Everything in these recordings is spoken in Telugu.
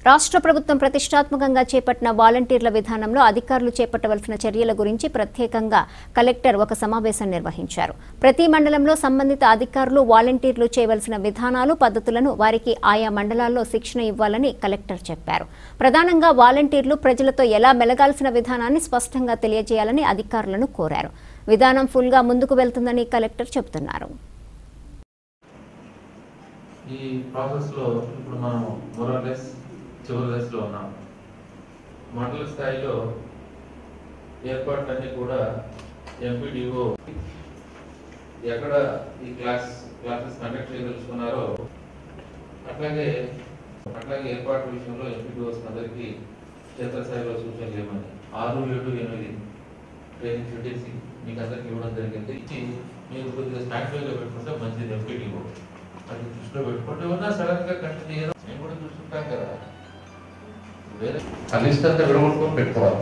రాష్ట్ర ప్రభుత్వం ప్రతిష్టాత్మకంగా చేపట్టిన వాలంటీర్ల విధానంలో అధికారులు చేపట్టవలసిన చర్యల గురించి ప్రత్యేకంగా కలెక్టర్ ఒక సమావేశం నిర్వహించారు ప్రతి మండలంలో సంబంధిత అధికారులు వాలంటీర్లు చేయవలసిన విధానాలు పద్ధతులను వారికి ఆయా మండలాల్లో శిక్షణ ఇవ్వాలని కలెక్టర్ చెప్పారు ప్రధానంగా వాలంటీర్లు ప్రజలతో ఎలా మెలగాల్సిన విధానాన్ని స్పష్టంగా తెలియజేయాలని అధికారులను కోరారు విధానం ఫుల్గా ముందుకు వెళ్తుందని కలెక్టర్ చెబుతున్నారు ఈ ప్రాసెస్లో ఇప్పుడు మనం మొరలెస్ చివరి దశలో ఉన్నాం మండల స్థాయిలో ఏర్పాట్లన్నీ కూడా ఎంపీడీఓ ఎక్కడ ఈ క్లాస్ క్లాసెస్ కండక్ట్ చేయదలుచుకున్నారో అట్లాగే అట్లాగే ఏర్పాటు విషయంలో ఎంపీడీఓస్ అందరికీ క్షేత్రస్థాయిలో సూచనలు చేయమని ఆరు ఏడు ఎనిమిది ట్రైనింగ్ పెట్టేసి మీకు అందరికి ఇవ్వడం జరిగింది ఇచ్చి మీరు కొద్దిగా స్టాండ్ బైలో పెట్టుకుంటే మంచిది ఎంపీడీఓ అది దృష్టిలో పెట్టుకుంటే ఉన్నా సడన్ గా కంటిన్యూ చేయడం మేము కూడా చూస్తుంటాం కదా వేరే కనిష్టంగా విడగొట్టుకొని పెట్టుకోవాలి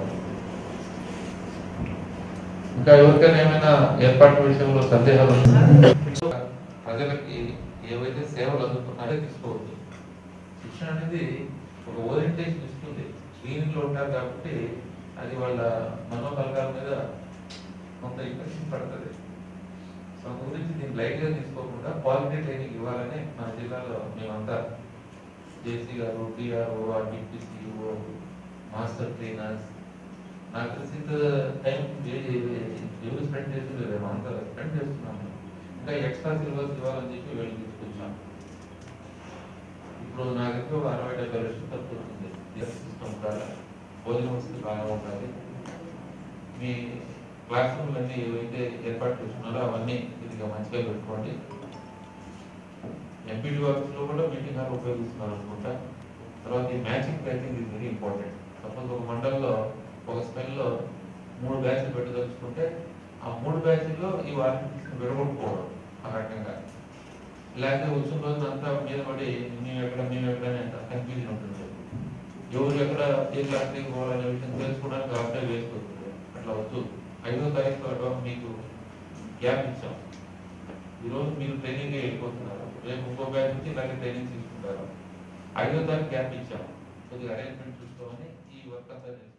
ఇంకా ఎవరికైనా ఏమైనా ఏర్పాటు విషయంలో సందేహాలు ఉన్నా ప్రజలకి ఏవైతే సేవలు అందుతున్నారో తీసుకోవద్దు శిక్షణ అనేది ఒక ఓరియంటేషన్ ఇస్తుంది స్క్రీనింగ్ లో ఉంటారు కాబట్టి అది వాళ్ళ మనోబలగాల మీద కొంత ఇంప్రెషన్ పడుతుంది సో అందు గురించి దీన్ని లైట్ గా తీసుకోకుండా క్వాలిటీ ట్రైనింగ్ ఇవ్వాలని మన జిల్లాలో మేమంతా జేసీ గారు టీఆర్ఓ డిప్యూసీఓ మాస్టర్ ట్రైనర్స్ నాకు తెలిసి ఇంత టైం ఎవరు స్పెండ్ చేస్తుంది లేదు అంత స్పెండ్ చేస్తున్నాము ఇంకా ఎక్స్ట్రా సిలబస్ ఇవ్వాలని చెప్పి వెళ్ళి తీసుకొచ్చాం ఇప్పుడు నాకు తెలిసి ఒక అరవై డెబ్బై లక్షలు ఖర్చు అవుతుంది సిస్టమ్ ద్వారా భోజనం వస్తుంది బాగా ఉండాలి మీ క్లాస్ రూమ్లు అన్ని ఏవైతే ఏర్పాటు చేస్తున్నారో అవన్నీ ఇదిగా మంచిగా పెట్టుకోండి ఎంపీడీ వర్క్స్ లో కూడా మీటింగ్ హాల్ ఉపయోగిస్తున్నారు అనుకుంటా తర్వాత ఈ matching pricing is very important suppose ఒక మండలంలో ఒక స్పెల్ లో మూడు బ్యాచ్లు పెట్టదలుచుకుంటే ఆ మూడు బ్యాచ్ల్లో ఈ వాలంటీర్స్ విడగొట్టుకోవడం ఆ రకంగా లేకపోతే వచ్చిన రోజు అంతా మీద పడి మేము ఎక్కడ మేము ఎక్కడ అని కన్ఫ్యూజన్ ఉంటుంది ఎవరు ఎక్కడ ఏ క్లాస్కి పోవాలనే విషయం తెలుసుకోవడానికి అప్లై వేసుకోవచ్చు అట్లా వద్దు ఐదో తారీఖు తర్వాత మీకు గ్యాప్ ఇచ్చాం ఈరోజు మీరు ట్రైనింగ్ వెళ్ళిపోతున్నారు రేపు ఇంకో బ్యాచ్ నుంచి ఇలాగే ట్రైనింగ్ తీసుకుంటారు ఐదో తారీఖు గ్యాప్ ఇచ్చాం కొద్దిగా అరేంజ్మెంట్ చూసుకోమని ఈ వర్క్ అంతా